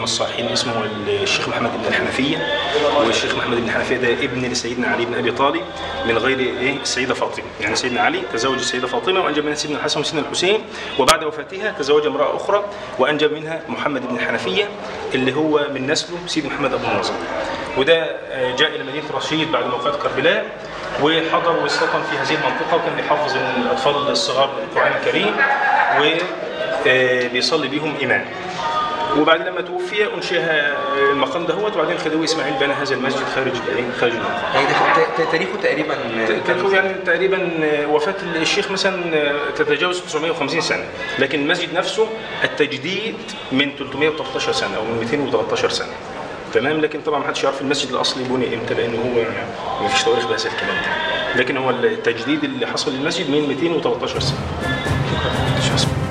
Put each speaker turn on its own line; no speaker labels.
الصالحين اسمه الشيخ محمد بن الحنفيه والشيخ محمد بن الحنفيه ده ابن لسيدنا علي بن ابي طالب من غير ايه السيده فاطمه يعني سيدنا علي تزوج السيده فاطمه وانجب منها سيدنا الحسن وسيدنا الحسين وبعد وفاتها تزوج امراه اخرى وانجب منها محمد بن الحنفيه اللي هو من نسله سيد محمد ابو النصر وده آه، جاء الى مدينه رشيد بعد وفاه كربلاء وحضر واستوطن في هذه المنطقه وكان بيحفظ الاطفال الصغار القران الكريم وبيصلي بيهم امام وبعد لما توفي انشئ المقام دهوت وبعدين خدوه اسماعيل بنى هذا المسجد خارج الايه خارج المقام
يعني ده ت- تاريخه تقريبا
تاريخه يعني تقريبا وفاة الشيخ مثلا تتجاوز 950 سنة لكن المسجد نفسه التجديد من 313 سنة أو من 213 سنة تمام لكن طبعا ما حدش يعرف المسجد الاصلي بني امتى لان هو ما فيش تواريخ بهذا الكلام ده لكن هو التجديد اللي حصل للمسجد من 213 سنه. شو اسمه